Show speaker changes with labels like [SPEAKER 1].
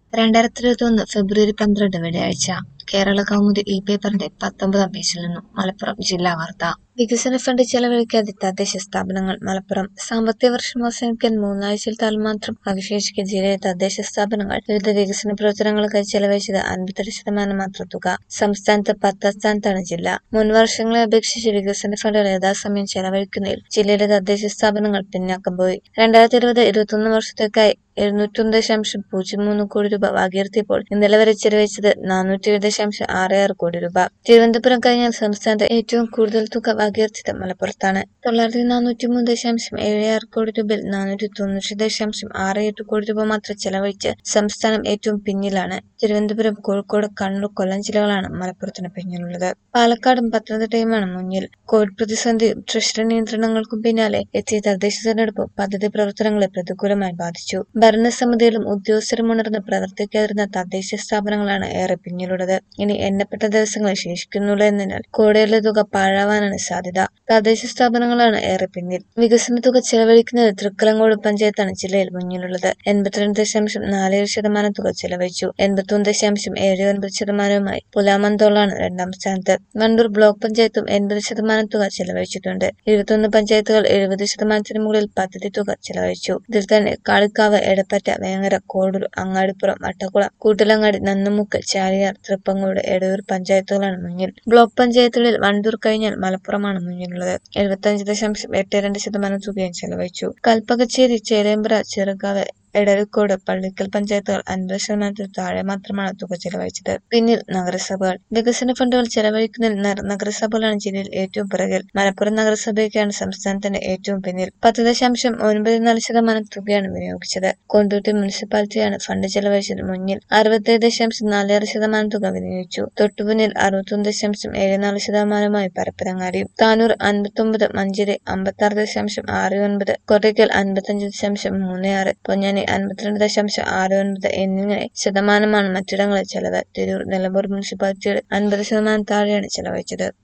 [SPEAKER 1] രണ്ടായിരത്തി ഇരുപത്തിയൊന്ന് ഫെബ്രുവരി പന്ത്രണ്ട് വെള്ളിയാഴ്ച കേരള കൗമുദി ഇ പേപ്പറിന്റെ പത്തൊമ്പതാം പേജിൽ നിന്നും മലപ്പുറം ജില്ലാ വാർത്ത വികസന ഫണ്ട് ചെലവഴിക്കാതെ തദ്ദേശ സ്ഥാപനങ്ങൾ മലപ്പുറം സാമ്പത്തിക വർഷം അവസാനിക്കാൻ മൂന്നാഴ്ചയിൽ താഴെ മാത്രം അവശേഷിക്കെ ജില്ലയിലെ തദ്ദേശ സ്ഥാപനങ്ങൾ വിവിധ വികസന പ്രവർത്തനങ്ങൾക്കായി ചെലവഴിച്ചത് അൻപത്തെട്ട് ശതമാനം മാത്രം തുക സംസ്ഥാനത്ത് പത്താം സ്ഥാനത്താണ് ജില്ല മുൻ വർഷങ്ങളെ അപേക്ഷിച്ച് വികസന ഫണ്ടുകൾ യഥാസമയം ചെലവഴിക്കുന്നതിൽ ജില്ലയിലെ തദ്ദേശ സ്ഥാപനങ്ങൾ പിന്നാക്കം പോയി രണ്ടായിരത്തി ഇരുപത് ഇരുപത്തൊന്ന് വർഷത്തേക്കായി എഴുന്നൂറ്റൊന്ന് ദശാംശം പൂജ്യം മൂന്ന് കോടി രൂപ വകയിരുത്തിയപ്പോൾ ഇന്നലെ വരെ ചെലവഴിച്ചത് നാനൂറ്റി ഏഴ് ദശാംശം ആറ് ആറ് കോടി രൂപ തിരുവനന്തപുരം കഴിഞ്ഞാൽ സംസ്ഥാനത്ത് ഏറ്റവും കൂടുതൽ തുക വകയിരുത്തിയത് മലപ്പുറത്താണ് തൊള്ളായിരത്തി നാനൂറ്റി മൂന്ന് ദശാംശം ഏഴ് ആറ് കോടി രൂപയിൽ നാനൂറ്റി തൊണ്ണൂറ്റി ദശാംശം ആറ് എട്ട് കോടി രൂപ മാത്രം ചെലവഴിച്ച് സംസ്ഥാനം ഏറ്റവും പിന്നിലാണ് തിരുവനന്തപുരം കോഴിക്കോട് കണ്ണൂർ കൊല്ലം ജില്ലകളാണ് മലപ്പുറത്തിന് പിന്നിലുള്ളത് പാലക്കാടും പത്തനംതിട്ടയുമാണ് മുന്നിൽ കോവിഡ് പ്രതിസന്ധിയും ട്രഷറി നിയന്ത്രണങ്ങൾക്കും പിന്നാലെ എത്തിയ തദ്ദേശ തെരഞ്ഞെടുപ്പ് പദ്ധതി പ്രവർത്തനങ്ങളെ പ്രതികൂലമായി ബാധിച്ചു ഭരണസമിതിയിലും ഉദ്യോഗസ്ഥരും ഉണർന്ന് പ്രവർത്തിക്കാതിരുന്ന തദ്ദേശ സ്ഥാപനങ്ങളാണ് ഏറെ പിന്നിലുള്ളത് ഇനി എണ്ണപ്പെട്ട ദിവസങ്ങൾ ശേഷിക്കുന്നുള്ളൂ എന്നതിനാൽ കോടികളുടെ തുക പാഴാവാനാണ് സാധ്യത തദ്ദേശ സ്ഥാപനങ്ങളാണ് ഏറെ പിന്നിൽ വികസന തുക ചെലവഴിക്കുന്നത് തൃക്കലങ്കോട് പഞ്ചായത്താണ് ജില്ലയിൽ മുന്നിലുള്ളത് എൺപത്തിരണ്ട് ദശാംശം നാലേഴ് ശതമാനം തുക ചെലവഴിച്ചു എൺപത്തൊന്ന് ദശാംശം ഏഴ് ഒൻപത് ശതമാനവുമായി പുലാമന്തോളാണ് രണ്ടാം സ്ഥാനത്ത് വണ്ടൂർ ബ്ലോക്ക് പഞ്ചായത്തും എൺപത് ശതമാനം തുക ചെലവഴിച്ചിട്ടുണ്ട് ഇരുപത്തൊന്ന് പഞ്ചായത്തുകൾ എഴുപത് ശതമാനത്തിന് മുകളിൽ പദ്ധതി തുക ചെലവഴിച്ചു ഇതിൽ തന്നെ കാളിക്കാവ് എടപ്പറ്റ വേങ്ങര കോടൂർ അങ്ങാടിപ്പുറം വട്ടക്കുളം കൂട്ടിലങ്ങാടി നന്നുമുക്ക് ചാലിയാർ തൃപ്പങ്ങോട് എടയൂർ പഞ്ചായത്തുകളാണ് മുന്നിൽ ബ്ലോക്ക് പഞ്ചായത്തുകളിൽ വണ്ടൂർ കഴിഞ്ഞാൽ മലപ്പുറമാണ് മുന്നിലുള്ളത് എഴുപത്തഞ്ച് ദശാംശം എട്ട് രണ്ട് ശതമാനം തുകയും ചെലവഴിച്ചു കൽപ്പകച്ചേരി ചേലേമ്പ്ര ചെറുകാവ് എടരിക്കോട് പള്ളിക്കൽ പഞ്ചായത്തുകൾ അൻപത് ശതമാനത്തിൽ താഴെ മാത്രമാണ് തുക ചെലവഴിച്ചത് പിന്നിൽ നഗരസഭകൾ വികസന ഫണ്ടുകൾ ചെലവഴിക്കുന്നതിൽ നഗ- നഗരസഭകളാണ് ജില്ലയിൽ ഏറ്റവും പിറകിൽ മലപ്പുറം നഗരസഭയ്ക്കാണ് സംസ്ഥാനത്തിന്റെ ഏറ്റവും പിന്നിൽ പത്ത് ദശാംശം ഒൻപത് നാല് ശതമാനം തുകയാണ് വിനിയോഗിച്ചത് കൊണ്ടോട്ടി മുനിസിപ്പാലിറ്റിയാണ് ഫണ്ട് ചെലവഴിച്ചത് മുന്നിൽ അറുപത്തേഴ് ദശാംശം നാലേറ് ശതമാനം തുക വിനിയോഗിച്ചു തൊട്ടുപിന്നിൽ അറുപത്തൊന്ന് ദശാംശം ഏഴ് നാല് ശതമാനമായി പരപ്പരങ്ങാടി താനൂർ അൻപത്തൊമ്പത് മഞ്ചേരി അമ്പത്തി ആറ് ദശാംശം ആറ് ഒൻപത് കൊട്ടയ്ക്കൽ അൻപത്തഞ്ച് ദശാംശം മൂന്ന് ആറ് പൊന്നാനി അൻപത്തിരണ്ട് ദശാംശം ആറ് ഒൻപത് എന്നിങ്ങനെ ശതമാനമാണ് മറ്റിടങ്ങളിൽ ചെലവ് തിരൂർ നിലമ്പൂർ മുനിസിപ്പാലിറ്റിയുടെ അൻപത് ശതമാനം താഴെയാണ് ചെലവഴിച്ചത്